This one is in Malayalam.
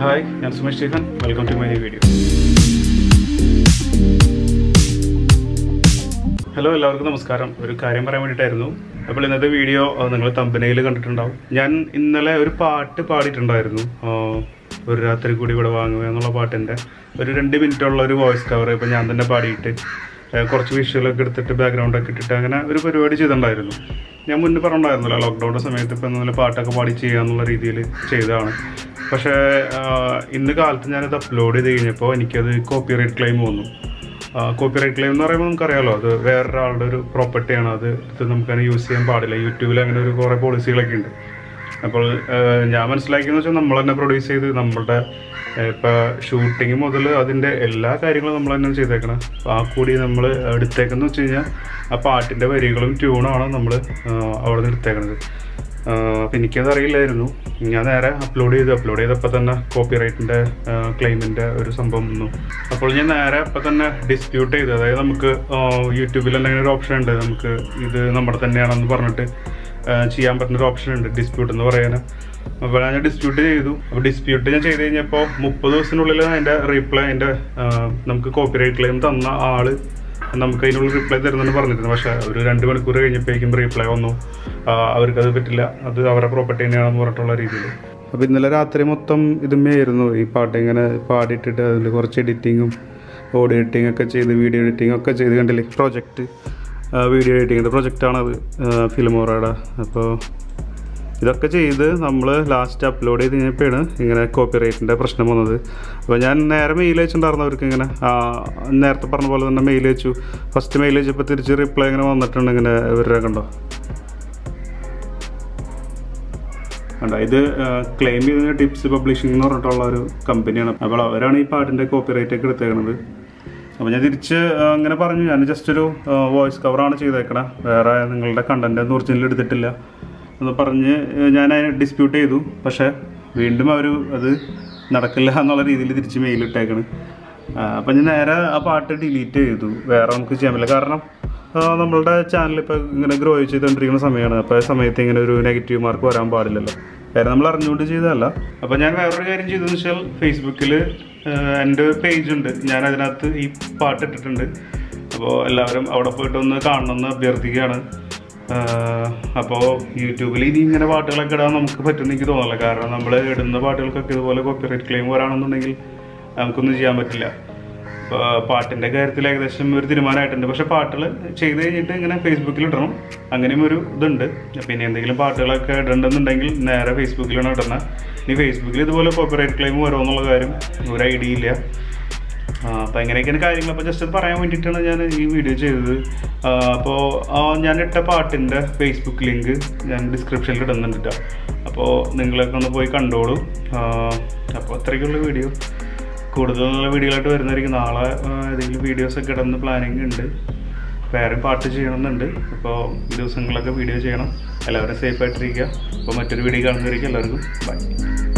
ഹായ് ഞാൻ Sumesh Stephen welcome to my video hello എല്ലാവർക്കും നമസ്കാരം ഒരു കാര്യം പറയാൻ വേണ്ടിയിട്ടായിരുന്നു അപ്പോൾ ഇന്നത്തെ വീഡിയോ നിങ്ങൾ തമ്പനയിൽ കണ്ടിട്ടുണ്ടാവും ഞാൻ ഇന്നലെ ഒരു പാട്ട് പാടിയിട്ടുണ്ടായിരുന്നു ആ, ഒരു രാത്രി കൂടി ഇവിടെ വാങ്ങുക എന്നുള്ള പാട്ടിൻ്റെ ഒരു രണ്ട് മിനിറ്റുള്ള ഒരു വോയിസ് കവർ ഇപ്പോൾ ഞാൻ തന്നെ പാടിയിട്ട് ആ, കുറച്ച് വിഷ്വലൊക്കെ എടുത്തിട്ട് ബാക്ക്ഗ്രൗണ്ടൊക്കെ ഇട്ടിട്ട് അങ്ങനെ ഒരു പരിപാടി ചെയ്തിട്ടുണ്ടായിരുന്നു ഞാൻ മുന്നേ പറഞ്ഞിട്ടുണ്ടായിരുന്നല്ലോ ലോക്ക്ഡൗണിൻ്റെ സമയത്ത് ഇപ്പോൾ എന്നുള്ള പാട്ടൊക്കെ പാടി ചെയ്യാന്നുള്ള രീതിയിൽ ചെയ്തതാണ് പക്ഷേ ആ, ഇന്ന് കാലത്ത് ഞാനത് അപ്ലോഡ് ചെയ്ത് കഴിഞ്ഞപ്പോൾ എനിക്കത് കോപ്പിറൈറ്റ് ക്ലെയിം വന്നു കോപ്പിറൈറ്റ് ക്ലെയിം എന്ന് പറയുമ്പോൾ നമുക്കറിയാലോ അത് വേറൊരാളുടെ ഒരു പ്രോപ്പർട്ടിയാണ് അത് ഇത് നമുക്കതിനെ യൂസ് ചെയ്യാൻ പാടില്ല യൂട്യൂബിൽ അങ്ങനെ ഒരു കുറേ പോളിസികളൊക്കെ ഉണ്ട് അപ്പോൾ ആ, ഞാൻ മനസ്സിലാക്കിയെന്ന് വെച്ചാൽ നമ്മൾ തന്നെ പ്രൊഡ്യൂസ് ചെയ്ത് നമ്മളുടെ ഇപ്പോൾ ഷൂട്ടിങ് മുതൽ അതിൻ്റെ എല്ലാ കാര്യങ്ങളും നമ്മൾ തന്നെ ചെയ്തേക്കണം അപ്പോൾ ആ കൂടി നമ്മൾ എടുത്തേക്കെന്ന് വെച്ച് കഴിഞ്ഞാൽ ആ പാട്ടിൻ്റെ വരികളും ട്യൂണാണ് നമ്മൾ അവിടെ നിന്ന് എടുത്തേക്കണത് അപ്പം എനിക്കത് അറിയില്ലായിരുന്നു ഞാൻ നേരെ അപ്ലോഡ് ചെയ്തു അപ്ലോഡ് ചെയ്തപ്പോൾ തന്നെ കോപ്പി റൈറ്റിൻ്റെ ക്ലെയിമിൻ്റെ ഒരു സംഭവം വന്നു അപ്പോൾ ഞാൻ നേരെ അപ്പം തന്നെ ഡിസ്പ്യൂട്ട് ചെയ്തു അതായത് നമുക്ക് യൂട്യൂബിൽ തന്നെ ഒരു ഓപ്ഷൻ ഉണ്ട് നമുക്ക് ഇത് നമ്മുടെ തന്നെയാണെന്ന് പറഞ്ഞിട്ട് ആ, ചെയ്യാൻ പറ്റുന്ന ഒരു ഓപ്ഷൻ ഉണ്ട് ഡിസ്പ്യൂട്ട് എന്ന് പറയാൻ അപ്പോൾ ഞാൻ ഡിസ്പ്യൂട്ട് ചെയ്തു അപ്പോൾ ഡിസ്പ്യൂട്ട് ഞാൻ ചെയ്ത് കഴിഞ്ഞപ്പോൾ മുപ്പത് ദിവസത്തിനുള്ളിൽ അതിൻ്റെ റീപ്ലൈ അതിൻ്റെ ആ, നമുക്ക് കോപ്പി റൈറ്റ് ക്ലെയിം തന്ന ആള് നമുക്ക് അതിനുള്ള റിപ്ലൈ തരുന്നെന്ന് പറഞ്ഞിരുന്നു പക്ഷേ ഒരു രണ്ട് മണിക്കൂർ കഴിഞ്ഞപ്പോഴേക്കും റീപ്ലൈ വന്നു ആ, അവർക്കത് പറ്റില്ല അത് അവരുടെ പ്രോപ്പർട്ടി തന്നെയാണെന്ന് പറഞ്ഞിട്ടുള്ള രീതിയിൽ അപ്പോൾ ഇന്നലെ രാത്രി മൊത്തം ഇതുമേയായിരുന്നു ഈ പാട്ട് ഇങ്ങനെ പാടിയിട്ടിട്ട് അതിൽ കുറച്ച് എഡിറ്റിങ്ങും ഓഡിയോ എഡിറ്റിംഗ് ഒക്കെ ചെയ്ത് വീഡിയോ എഡിറ്റിംഗ് ഒക്കെ ചെയ്ത് കണ്ടില്ലേ പ്രോജക്റ്റ് വീഡിയോ എഡിറ്റിങ്ങിൻ്റെ പ്രൊജക്റ്റാണത് ഫിലിമോറയുടെ അപ്പോൾ ഇതൊക്കെ ചെയ്ത് നമ്മൾ ലാസ്റ്റ് അപ്ലോഡ് ചെയ്ത് കഴിഞ്ഞപ്പോഴാണ് ഇങ്ങനെ കോപ്പി റൈറ്റിൻ്റെ പ്രശ്നം വന്നത് അപ്പോൾ ഞാൻ നേരെ മെയിൽ അയച്ചിട്ടുണ്ടായിരുന്നു അവർക്ക് ഇങ്ങനെ ആ, നേരത്തെ പറഞ്ഞ പോലെ തന്നെ മെയിൽ അയച്ചു ഫസ്റ്റ് മെയിൽ അയച്ചപ്പോൾ തിരിച്ച് റിപ്ലൈ ഇങ്ങനെ വന്നിട്ടുണ്ട് ഇങ്ങനെ ഇവരുടെ കണ്ടോ കണ്ടോ ഇത് ക്ലെയിം ചെയ്ത ടിപ്സ് പബ്ലിഷിംഗ് എന്ന് പറഞ്ഞിട്ടുള്ള ഒരു കമ്പനിയാണ് അപ്പോൾ അവരാണ് ഈ പാട്ടിൻ്റെ കോപ്പി റൈറ്റ് ഒക്കെ എടുത്തേക്കണത് അപ്പോൾ ഞാൻ തിരിച്ച് ആ, അങ്ങനെ പറഞ്ഞു ഞാൻ ജസ്റ്റ് ഒരു വോയിസ് കവറാണ് ചെയ്തേക്കണേ വേറെ നിങ്ങളുടെ കണ്ടന്റ് ഒന്നും ഒറിജിനൽ എടുത്തിട്ടില്ല എന്ന് പറഞ്ഞ് ആ, ഞാൻ അതിനെ ഡിസ്പ്യൂട്ട് ചെയ്തു പക്ഷേ വീണ്ടും അവർ അത് നടക്കില്ല എന്നുള്ള രീതിയിൽ തിരിച്ച് മെയിൽ ഇട്ടേക്കണ് അപ്പം ഞാൻ നേരെ ആ പാട്ട് ഡിലീറ്റ് ചെയ്തു വേറെ നമുക്ക് ചെയ്യാൻ പറ്റില്ല കാരണം ആ, നമ്മളുടെ ചാനൽ ഇപ്പോൾ ഇങ്ങനെ ഗ്രോ ചെയ്തുകൊണ്ടിരിക്കുന്ന സമയമാണ് അപ്പോൾ ആ സമയത്ത് ഇങ്ങനെ ഒരു നെഗറ്റീവ് മാർക്ക് വരാൻ പാടില്ലല്ലോ കാര്യം നമ്മൾ അറിഞ്ഞുകൊണ്ട് ചെയ്തതല്ല അപ്പോൾ ഞാൻ വേറൊരു കാര്യം ചെയ്തതെന്ന് വെച്ചാൽ ഫേസ്ബുക്കിൽ എൻ്റെ പേജ് ഉണ്ട് ഞാൻ അതിനകത്ത് ഈ പാട്ട് ഇട്ടിട്ടുണ്ട് അപ്പോൾ എല്ലാവരും അവിടെ പോയിട്ട് ഒന്ന് കാണണമെന്ന് അഭ്യർത്ഥിക്കുകയാണ് അപ്പോൾ യൂട്യൂബിൽ ഇനി ഇങ്ങനെ പാട്ടുകളൊക്കെ ഇടാൻ നമുക്ക് പറ്റുമെന്ന് എനിക്ക് തോന്നില്ല കാരണം നമ്മൾ ഇടുന്ന പാട്ടുകൾക്കൊക്കെ ഇതുപോലെ കോപ്പിറൈറ്റ് ക്ലെയിം വരാണെന്നുണ്ടെങ്കിൽ നമുക്കൊന്നും ചെയ്യാൻ പറ്റില്ല അപ്പോൾ പാട്ടിൻ്റെ കാര്യത്തിൽ ഏകദേശം ഒരു തീരുമാനമായിട്ടുണ്ട് പക്ഷേ പാട്ടുകൾ ചെയ്ത് കഴിഞ്ഞിട്ട് ഇങ്ങനെ ഫേസ്ബുക്കിൽ ഇടണം അങ്ങനെയും ഒരു ഇതുണ്ട് പിന്നെ എന്തെങ്കിലും പാട്ടുകളൊക്കെ ഇടണമെന്നുണ്ടെങ്കിൽ നേരെ ഫേസ്ബുക്കിലാണ് ഇടുന്നത് ഇനി ഫേസ്ബുക്കിൽ ഇതുപോലെ കോപ്പിറൈറ്റ് ക്ലെയിം വരുമോ എന്നുള്ള കാര്യം ഒരു ഐഡിയ ഇല്ല അപ്പോൾ എങ്ങനെയൊക്കെയാണ് കാര്യങ്ങൾ അപ്പോൾ ജസ്റ്റ് പറയാൻ വേണ്ടിയിട്ടാണ് ഞാൻ ഈ വീഡിയോ ചെയ്തത് അപ്പോൾ ഞാൻ ഇട്ട പാട്ടിൻ്റെ ഫേസ്ബുക്ക് ലിങ്ക് ഞാൻ ഡിസ്ക്രിപ്ഷനിൽ ഇടുന്നുണ്ട് ട്ടോ. അപ്പോൾ നിങ്ങളൊക്കെ ഒന്ന് പോയി കണ്ടോളൂ അപ്പോൾ അത്രയ്ക്കുള്ള വീഡിയോ കൂടുതൽ നല്ല വീഡിയോകളായിട്ട് വരുന്നതായിരിക്കും നാളെ ആ, ഏതെങ്കിലും വീഡിയോസൊക്കെ ഇടുന്ന പ്ലാനിങ് ഉണ്ട് വേറെ പാട്ട് ചെയ്യണമെന്നുണ്ട് അപ്പോൾ ഈ ദിവസങ്ങളിലൊക്കെ വീഡിയോ ചെയ്യണം എല്ലാവരും സേഫ് ആയിട്ടിരിക്കുക അപ്പോൾ മറ്റൊരു വീഡിയോ കാണുന്നതായിരിക്കും എല്ലാവർക്കും ബൈ